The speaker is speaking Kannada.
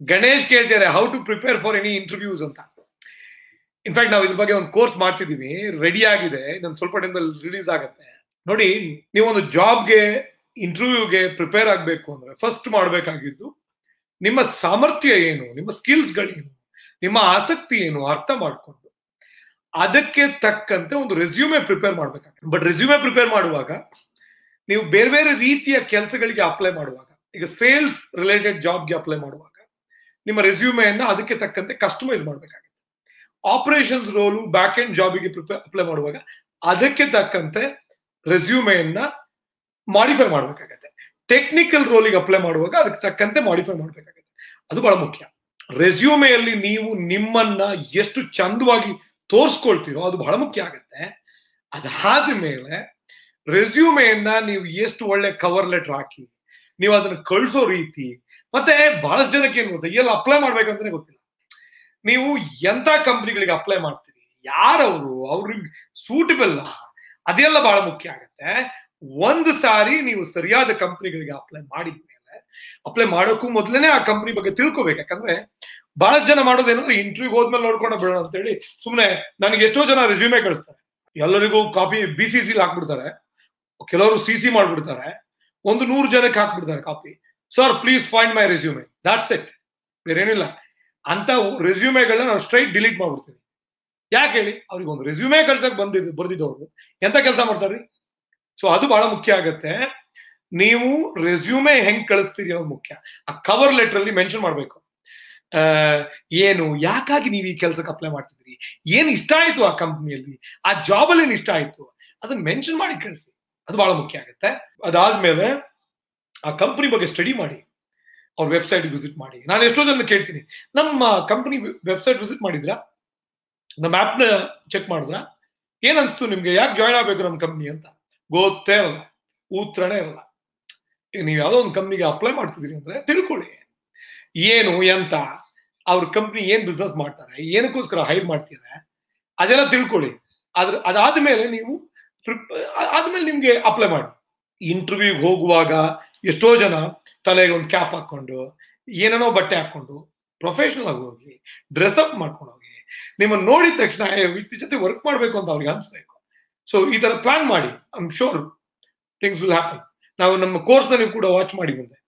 ಗಣೇಶ್ ಕೇಳ್ತಾರೆ how to prepare for any interviews ಅಂತ ಇನ್ಫ್ಯಾಕ್ಟ್ ನಾವು ಇದ್ರ ಬಗ್ಗೆ ಒಂದು ಕೋರ್ಸ್ ಮಾಡ್ತಿದೀವಿ ರೆಡಿ ಆಗಿದೆ ಇದೊಂದು ಸ್ವಲ್ಪ ಟೈಮಲ್ಲಿ ರಿಲೀಸ್ ಆಗುತ್ತೆ ನೋಡಿ ನೀವೊಂದು ಜಾಬ್ಗೆ ಇಂಟರ್ವ್ಯೂಗೆ ಪ್ರಿಪೇರ್ ಆಗಬೇಕು ಅಂದ್ರೆ ಫಸ್ಟ್ ಮಾಡಬೇಕಾಗಿದ್ದು ನಿಮ್ಮ ಸಾಮರ್ಥ್ಯ ಏನು ನಿಮ್ಮ ಸ್ಕಿಲ್ಸ್ಗಳೇನು ನಿಮ್ಮ ಆಸಕ್ತಿ ಏನು ಅರ್ಥ ಮಾಡ್ಕೊಂಡು ಅದಕ್ಕೆ ತಕ್ಕಂತೆ ಒಂದು ರೆಸ್ಯೂಮೆ ಪ್ರಿಪೇರ್ ಮಾಡ್ಬೇಕಾಗುತ್ತೆ ಬಟ್ ರೆಸ್ಯೂಮೆ ಪ್ರಿಪೇರ್ ಮಾಡುವಾಗ ನೀವು ಬೇರೆ ಬೇರೆ ರೀತಿಯ ಕೆಲಸಗಳಿಗೆ ಅಪ್ಲೈ ಮಾಡುವಾಗ ಈಗ ಸೇಲ್ಸ್ ರಿಲೇಟೆಡ್ ಜಾಬ್ಗೆ ಅಪ್ಲೈ ಮಾಡುವಾಗ ನಿಮ್ಮ ರೆಸ್ಯೂಮೆಯನ್ನ ಅದಕ್ಕೆ ತಕ್ಕಂತೆ ಕಸ್ಟಮೈಸ್ ಮಾಡಬೇಕಾಗುತ್ತೆ ಆಪರೇಷನ್ಸ್ ರೋಲು ಬ್ಯಾಕ್ ಎಂಡ್ ಜಾಬಿಗೆ ಪ್ರಿಪೇರ್ ಅಪ್ಲೈ ಮಾಡುವಾಗ ಅದಕ್ಕೆ ತಕ್ಕಂತೆ ರೆಸ್ಯೂಮೆಯನ್ನ ಮಾಡಿಫೈ ಮಾಡಬೇಕಾಗತ್ತೆ ಟೆಕ್ನಿಕಲ್ ರೋಲಿಗೆ ಅಪ್ಲೈ ಮಾಡುವಾಗ ಅದಕ್ಕೆ ತಕ್ಕಂತೆ ಮಾಡಿಫೈ ಮಾಡಬೇಕಾಗತ್ತೆ ಅದು ಬಹಳ ಮುಖ್ಯ ರೆಸ್ಯೂಮೆಯಲ್ಲಿ ನೀವು ನಿಮ್ಮನ್ನ ಎಷ್ಟು ಚಂದವಾಗಿ ತೋರಿಸ್ಕೊಳ್ತೀರೋ ಅದು ಬಹಳ ಮುಖ್ಯ ಆಗುತ್ತೆ ಅದಾದ ಮೇಲೆ ರೆಸ್ಯೂಮೆಯನ್ನ ನೀವು ಎಷ್ಟು ಒಳ್ಳೆ ಕವರ್ ಲೆಟರ್ ಹಾಕಿ ನೀವು ಅದನ್ನ ಕಳಿಸೋ ರೀತಿ ಮತ್ತೆ ಬಹಳಷ್ಟು ಜನಕ್ಕೆ ಏನ್ ಗೊತ್ತಾ ಎಲ್ಲಿ ಅಪ್ಲೈ ಮಾಡ್ಬೇಕಂತಾನೆ ಗೊತ್ತಿಲ್ಲ ನೀವು ಎಂತ ಕಂಪ್ನಿಗಳಿಗೆ ಅಪ್ಲೈ ಮಾಡ್ತೀರಿ ಯಾರವರು ಅವ್ರಿಗೆ ಸೂಟಬಲ್ ಅದೆಲ್ಲ ಬಹಳ ಮುಖ್ಯ ಆಗುತ್ತೆ ಒಂದು ಸಾರಿ ನೀವು ಸರಿಯಾದ ಕಂಪ್ನಿಗಳಿಗೆ ಅಪ್ಲೈ ಮಾಡಿದ್ಮೇಲೆ ಅಪ್ಲೈ ಮಾಡೋಕ್ಕೂ ಮೊದಲನೇ ಆ ಕಂಪ್ನಿ ಬಗ್ಗೆ ತಿಳ್ಕೊಬೇಕು ಯಾಕಂದ್ರೆ ಬಹಳಷ್ಟು ಜನ ಮಾಡೋದೇನಂದ್ರೆ ಇಂಟರ್ವ್ಯೂ ಹೋದ್ಮೇಲೆ ನೋಡ್ಕೊಂಡು ಬಿಡೋಣ ಅಂತ ಹೇಳಿ ಸುಮ್ಮನೆ ನನಗೆ ಎಷ್ಟೋ ಜನ ರೆಸ್ಯೂಮೆ ಕಳಿಸ್ತಾರೆ ಎಲ್ಲರಿಗೂ ಕಾಪಿ ಬಿ ಸಿ ಸಿ ಹಾಕ್ಬಿಡ್ತಾರೆ ಕೆಲವರು ಸಿ ಸಿ ಮಾಡ್ಬಿಡ್ತಾರೆ ಒಂದು ನೂರು ಜನಕ್ಕೆ ಹಾಕ್ಬಿಡ್ತಾರೆ copy sir please find my resume that's it ಬೇರೇನಿಲ್ಲ ಅಂತ ರೆಸ್ಯೂಮೆಗಳನ್ನ ನಾವು ಸ್ಟ್ರೈಟ್ ಡಿಲೀಟ್ ಮಾಡ್ಬಿಡ್ತೀವಿ ಯಾಕೆ ಹೇಳಿ ಅವ್ರಿಗೆ ಒಂದು ರೆಸ್ಯೂಮೆ ಕಳ್ಸಕ್ ಬಂದಿದ್ದು ಬರ್ದಿದ್ದವ್ರು ಎಂತ ಕೆಲಸ ಮಾಡ್ತಾರ್ರಿ ಸೊ ಅದು ಬಹಳ ಮುಖ್ಯ ಆಗತ್ತೆ ನೀವು ರೆಸ್ಯೂಮೆ ಹೆಂಗ್ ಕಳಿಸ್ತೀರಿ ಅನ್ನೋದು ಮುಖ್ಯ ಆ ಕವರ್ ಲೆಟರ್ ಅಲ್ಲಿ ಮೆನ್ಷನ್ ಮಾಡ್ಬೇಕು ಏನು ಯಾಕಾಗಿ ನೀವು ಈ ಕೆಲಸಕ್ಕೆ ಅಪ್ಲೈ ಮಾಡ್ತಿದ್ರಿ ಏನ್ ಇಷ್ಟ ಆಯ್ತು ಆ ಕಂಪ್ನಿಯಲ್ಲಿ ಆ ಜಾಬ್ ಅಲ್ಲಿ ಏನ್ ಇಷ್ಟ ಆಯ್ತು ಅದನ್ನ ಮೆನ್ಷನ್ ಮಾಡಿ ಕಳಿಸಿ ಅದು ಬಹಳ ಮುಖ್ಯ ಆಗುತ್ತೆ ಅದಾದ್ಮೇಲೆ ಆ ಕಂಪನಿ ಬಗ್ಗೆ ಸ್ಟಡಿ ಮಾಡಿ ಅವ್ರ ವೆಬ್ಸೈಟ್ ವಿಸಿಟ್ ಮಾಡಿ ನಾನು ಎಷ್ಟೋ ಜನ ಕೇಳ್ತೀನಿ ನಮ್ಮ ಕಂಪನಿ ವೆಬ್ಸೈಟ್ ವಿಸಿಟ್ ಮಾಡಿದ್ರಾ ನಮ್ಮ ಆ್ಯಪ್ನ ಚೆಕ್ ಮಾಡಿದ್ರ ಏನ್ ಅನ್ಸ್ತು ನಿಮ್ಗೆ ಯಾಕೆ ಜಾಯ್ನ್ ಆಗ್ಬೇಕು ನಮ್ಮ ಕಂಪ್ನಿ ಅಂತ ಗೊತ್ತೇ ಇರಲ್ಲ ಉತ್ತರನೇ ಇರಲ್ಲ ಈಗ ನೀವು ಯಾವುದೋ ಒಂದು ಕಂಪ್ನಿಗೆ ಅಪ್ಲೈ ಮಾಡ್ತಿದ್ದೀರಿ ಅಂದ್ರೆ ತಿಳ್ಕೊಳ್ಳಿ ಏನು ಎಂತ ಅವ್ರ ಕಂಪ್ನಿ ಏನ್ ಬಿಸ್ನೆಸ್ ಮಾಡ್ತಾರೆ ಏನಕ್ಕೋಸ್ಕರ ಹೈರ್ ಮಾಡ್ತಿದ್ದಾರೆ ಅದೆಲ್ಲ ತಿಳ್ಕೊಳ್ಳಿ ಅದ್ರ ಅದಾದ್ಮೇಲೆ ನೀವು ಆದ್ಮೇಲೆ ನಿಮ್ಗೆ ಅಪ್ಲೈ ಮಾಡಿ ಇಂಟರ್ವ್ಯೂಗೆ ಹೋಗುವಾಗ ಎಷ್ಟೋ ಜನ ತಲೆಗೆ ಒಂದು ಕ್ಯಾಪ್ ಹಾಕೊಂಡು ಏನೇನೋ ಬಟ್ಟೆ ಹಾಕೊಂಡು ಪ್ರೊಫೆಷನಲ್ ಆಗಿ ಹೋಗಿ ಡ್ರೆಸ್ ಅಪ್ ಮಾಡ್ಕೊಂಡು ಹೋಗಿ ನಿಮ್ಮನ್ನು ನೋಡಿದ ತಕ್ಷಣ ವ್ಯಕ್ತಿ ಜೊತೆ ವರ್ಕ್ ಮಾಡಬೇಕು ಅಂತ ಅವ್ರಿಗೆ ಅನ್ಸ್ಬೇಕು ಸೊ ಈ ತರ ಪ್ಲಾನ್ ಮಾಡಿ I'm sure things will happen ನಾವು ನಮ್ಮ ಕೋರ್ಸ್ನ ನೀವು ಕೂಡ ವಾಚ್ ಮಾಡಿ ಮುಂದೆ